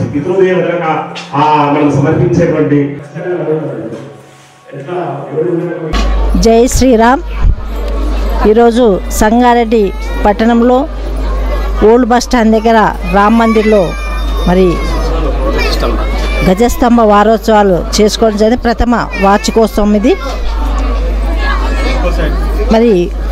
పితృదేవతలకు ఆ మనం సమర్పించేటువంటి జై శ్రీరామ్ ఈరోజు సంగారెడ్డి పట్టణంలో ఓల్డ్ బస్ స్టాండ్ దగ్గర రామ్ మందిర్లో మరి గజస్తంభ వారోత్సవాలు చేసుకోవడం జరిగింది ప్రథమ వార్షికోత్సవం ఇది మరి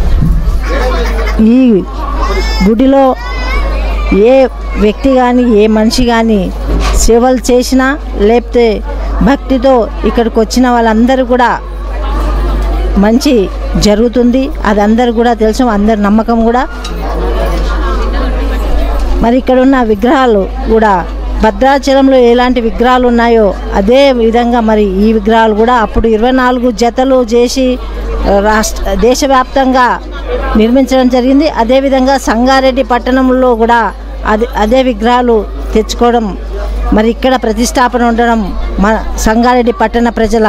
ఈ గుడిలో ఏ వ్యక్తి కానీ ఏ మనిషి కానీ సేవలు చేసినా లేకపోతే భక్తితో ఇక్కడికి వచ్చిన వాళ్ళందరూ కూడా మంచి జరుగుతుంది అది అందరు కూడా తెలుసు అందరి నమ్మకం కూడా మరి ఇక్కడ ఉన్న విగ్రహాలు కూడా భద్రాచలంలో ఎలాంటి విగ్రహాలు ఉన్నాయో అదే విధంగా మరి ఈ విగ్రహాలు కూడా అప్పుడు ఇరవై నాలుగు జతలు చేసి రాష్ట్ర దేశవ్యాప్తంగా నిర్మించడం జరిగింది అదేవిధంగా సంగారెడ్డి పట్టణంలో కూడా అదే అదే విగ్రహాలు తెచ్చుకోవడం మరి ఇక్కడ ప్రతిష్టాపన ఉండడం మన సంగారెడ్డి పట్టణ ప్రజల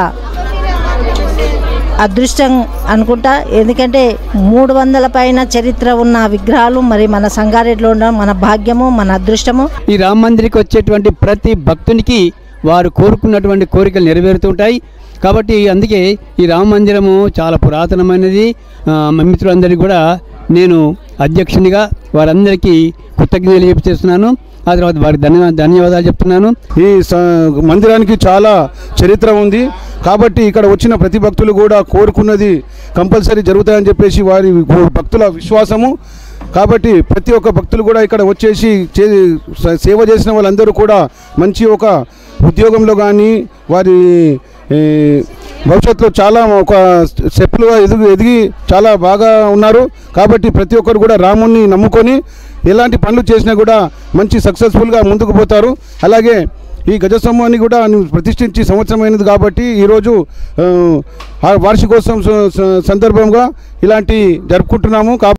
అదృష్టం అనుకుంటా ఎందుకంటే మూడు వందల పైన చరిత్ర ఉన్న విగ్రహాలు మరి మన సంగారెడ్డిలో ఉండడం మన భాగ్యము మన అదృష్టము ఈ రామ మందిరికి వచ్చేటువంటి ప్రతి భక్తునికి వారు కోరుకున్నటువంటి కోరికలు నెరవేరుతుంటాయి కాబట్టి అందుకే ఈ రామ మందిరము చాలా పురాతనమైనది ఆ, మా మిత్రులందరికీ కూడా నేను అధ్యక్షునిగా వారందరికీ కృతజ్ఞతలు చెప్తున్నాను ఆ తర్వాత వారికి ధన్యవాదాలు ధన్యవాదాలు చెప్తున్నాను ఈ స- మందిరానికి చాలా చరిత్ర ఉంది కాబట్టి ఇక్కడ వచ్చిన ప్రతి భక్తులు కూడా కోరుకున్నది కంపల్సరీ జరుగుతాయని చెప్పేసి వారి గు- భక్తుల విశ్వాసము కాబట్టి ప్రతి ఒక్క భక్తులు కూడా ఇక్కడ వచ్చేసి చే- స- సేవ చేసిన వాళ్ళందరూ కూడా మంచి ఒక ఉద్యోగంలో కానీ వారి ఈ, భవిష్యత్తులో చాలా ఒక స్టెప్పులుగా ఎదుగు ఎదిగి చాలా బాగా ఉన్నారు కాబట్టి ప్రతి ఒక్కరు కూడా రాముణ్ణి నమ్ముకొని ఎలాంటి పనులు చేసినా కూడా మంచి సక్సెస్ఫుల్గా ముందుకు పోతారు అలాగే ఈ గజస్తంభాన్ని కూడా ప్రతిష్ఠించి సంవత్సరమైనది కాబట్టి ఈరోజు ఆ, ఆ వార్షికోత్సవం స- స- సందర్భంగా ఇలాంటి జరుపుకుంటున్నాము కాబట్టి